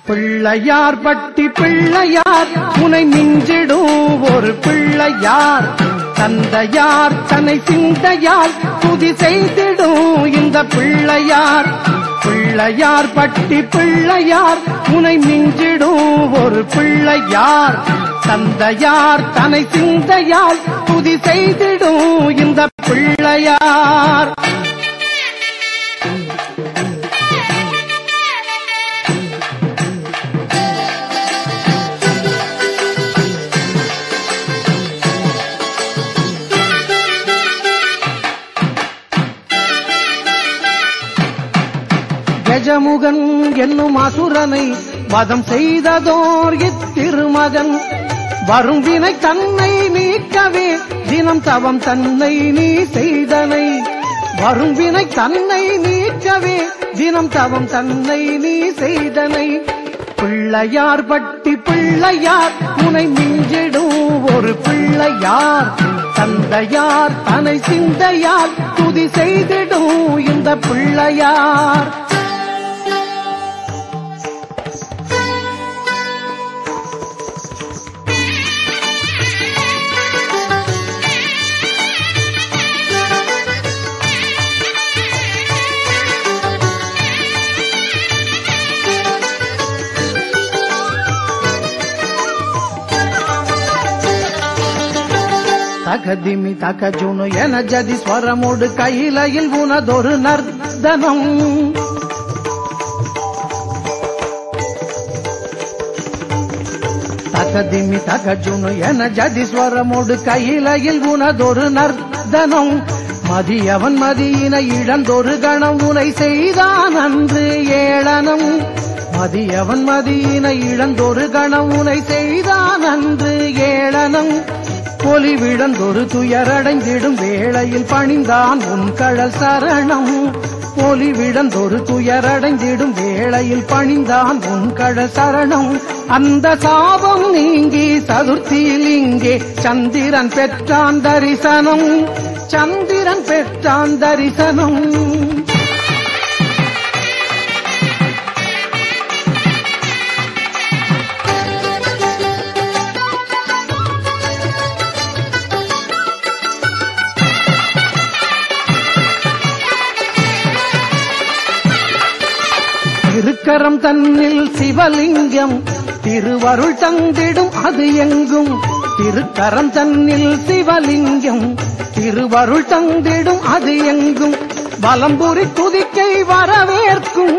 பிள்ளையார் பட்டி பிள்ளையார் உனை மிஞ்சிடும் ஒரு பிள்ளையார் தந்தையார் தன்னை சிந்தையால் துதி செய்திடும் இந்த பிள்ளையார் பிள்ளையார் பட்டி பிள்ளையார் உனை மிஞ்சிடும் ஒரு பிள்ளையார் தந்தையார் தன்னை சிந்தையால் துதி செய்திடும் இந்த பிள்ளையார் கஜமுகன் என்னும் அசுரனை வதம் செய்ததோர் இத்திருமகன் வரும் வினை தன்னை நீக்கவே தினம் தவம் தன்னை நீ செய்தனை வரும் வினை தன்னை நீக்கவே தினம் தவம் தன்னை நீ செய்தனை பிள்ளையார் பட்டி பிள்ளையார் உனை மிஞ்சிடும் ஒரு பிள்ளையார் தந்தையார் தனை சிந்தையால் துதி செய்திடும் இந்த பிள்ளையார் தகதிமி தகஜுனு என ஜதி ஸ்வரமோடு கையிலையில் உனதொரு நர்தனம் தகதிமி தகஜுனு என ஜதி ஸ்வரமோடு கையிலையில் உனதொரு நர்தனம் மதியவன் மதியின இழந்தொரு கணம் உனை செய்தான் அன்று ஏளனம் மதியவன் மதியின இழந்தொரு கணம் உனை செய்தான் அன்று ஏளனம் பொலிவிழந்தொரு துயரடைந்திடும் வேளையில் பணிந்தான் உன் கழல் சரணம் பொலிவிழந்தொரு துயரடைந்திடும் வேளையில் பணிந்தான் உன் கழல் சரணம் அந்த சாபம் நீங்கி சதுர்த்தியில் இங்கே சந்திரன் பெற்றான் தரிசனம் சந்திரன் பெற்றான் தரிசனம் திருக்கரம் தன்னில் சிவலிங்கம் திருவருள் தந்திடும் அது எங்கும் திருக்கரம் தன்னில் சிவலிங்கம் திருவருள் தந்திடும் அது எங்கும் வலம்புரி துதிக்கை வரவேற்கும்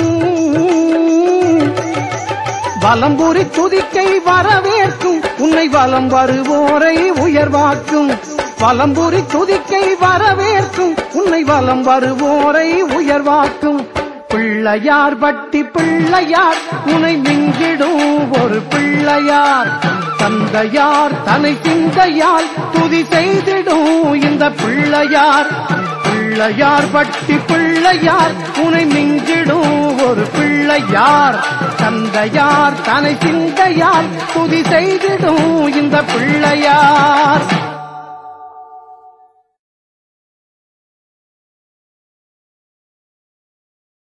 வலம்புரி துதிக்கை வரவேற்கும் உன்னை வலம் வருவோரை உயர்வாக்கும் வலம்புரி துதிக்கை வரவேற்கும் உன்னை வலம் வருவோரை உயர்வாக்கும் பிள்ளையார் பட்டி பிள்ளையார் உனை மிஞ்சிடும் ஒரு பிள்ளையார் தந்தையார் தனை சிந்தையால் துதி செய்திடும் இந்த பிள்ளையார் பிள்ளையார் பட்டி பிள்ளையார் உனை மிஞ்சிடும் ஒரு பிள்ளையார் தந்தையார் தனை சிந்தையால் துதி செய்திடும் இந்த பிள்ளையார்